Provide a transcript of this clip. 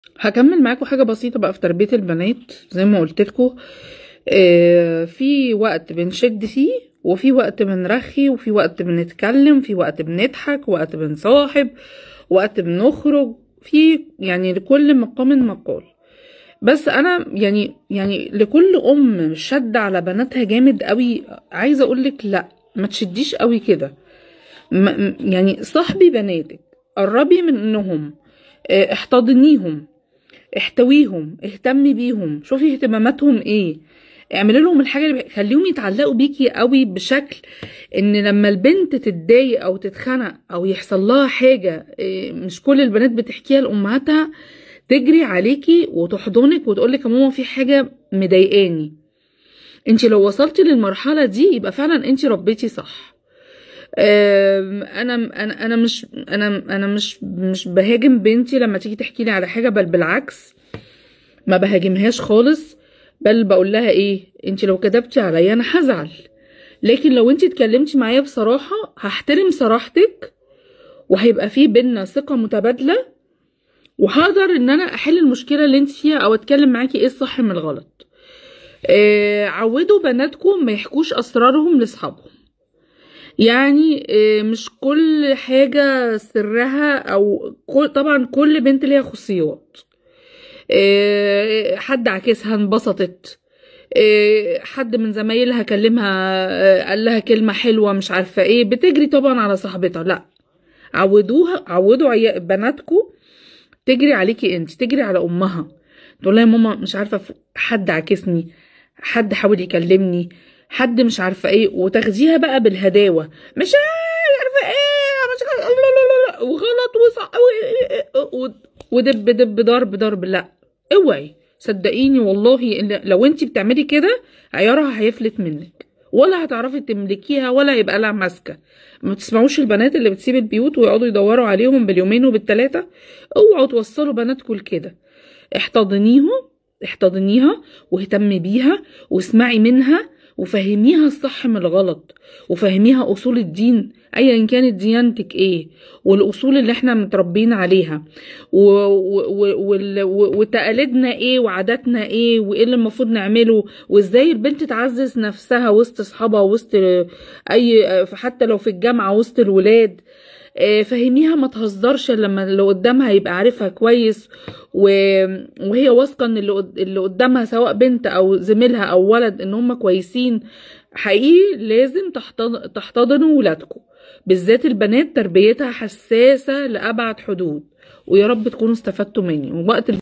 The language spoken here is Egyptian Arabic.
هكمل معاكم حاجة بسيطة بقى في تربية البنات زي ما قلت لكم آه في وقت بنشد فيه وفي وقت بنرخي وفي وقت بنتكلم في وقت بنضحك وقت بنصاحب وقت بنخرج في يعني لكل مقام مقال بس انا يعني يعني لكل ام شد على بناتها جامد قوي عايزه اقولك لا ما تشديش قوي كده م- يعني صاحبي بناتك قربي منهم آه، احتضنيهم احتويهم اهتمي بيهم شوفي اهتماماتهم ايه اعملي لهم الحاجه اللي خليهم يتعلقوا بيكي قوي بشكل ان لما البنت تتضايق او تتخنق او يحصل لها حاجه إيه، مش كل البنات بتحكيها لامهاتها تجري عليكي وتحضنك وتقولك يا ماما في حاجه مضايقاني انت لو وصلتي للمرحله دي يبقى فعلا انت ربيتي صح آم، انا انا انا مش انا انا مش مش بهاجم بنتي لما تيجي تحكي لي على حاجه بل بالعكس ما بهاجمهاش خالص بل بقول لها ايه انت لو كدبتي عليا انا هزعل لكن لو انت اتكلمتي معايا بصراحه هحترم صراحتك وهيبقى في بينا ثقه متبادله وهقدر ان انا احل المشكله اللي انت فيها او اتكلم معاكي ايه الصح من الغلط آه عودوا بناتكم ما يحكوش اسرارهم لاصحابهم يعني آه، مش كل حاجة سرها أو كل طبعا كل بنت ليها خصوصيات آه، حد عكسها انبسطت آه، حد من زمايلها كلمها آه، قال لها كلمة حلوة مش عارفة ايه بتجري طبعا على صاحبتها لا عودوها عودوا عيا- بناتكم تجري عليكي انت تجري على امها تقول لها يا ماما مش عارفه ف- حد عاكسني حد حاول يكلمني حد مش عارفه ايه وتاخديها بقى بالهداوه مش عارفه ايه مش عارفة لا لا لا لا وغلط وصح و- و- ودب دب ضرب ضرب لا اوعي صدقيني والله إن لو انت بتعملي كده عيارها هيفلت منك ولا هتعرفي تملكيها ولا هيبقى لها ماسكه ما تسمعوش البنات اللي بتسيب البيوت ويقعدوا يدوروا عليهم باليومين وبالتلاتة اوعوا توصلوا بناتكم لكده احتضنيهم احتضنيها واهتمي بيها واسمعي منها وفهميها الصح من الغلط وفهميها اصول الدين ايا كانت ديانتك ايه والاصول اللي احنا متربيين عليها و- و- و- وال- و- وتقاليدنا ايه وعاداتنا ايه وايه اللي المفروض نعمله وازاي البنت تعزز نفسها وسط اصحابها وسط اي حتى لو في الجامعه وسط الولاد آه، فهميها ما تهزرش لما اللي قدامها يبقى عارفها كويس و... وهي واثقه ان اللي قد- اللي قدامها سواء بنت او زميلها او ولد ان هم كويسين حقيقي لازم تحتض... تحتضنوا ولادكم بالذات البنات تربيتها حساسه لابعد حدود ويا رب تكونوا استفدتوا مني ووقت الفيديو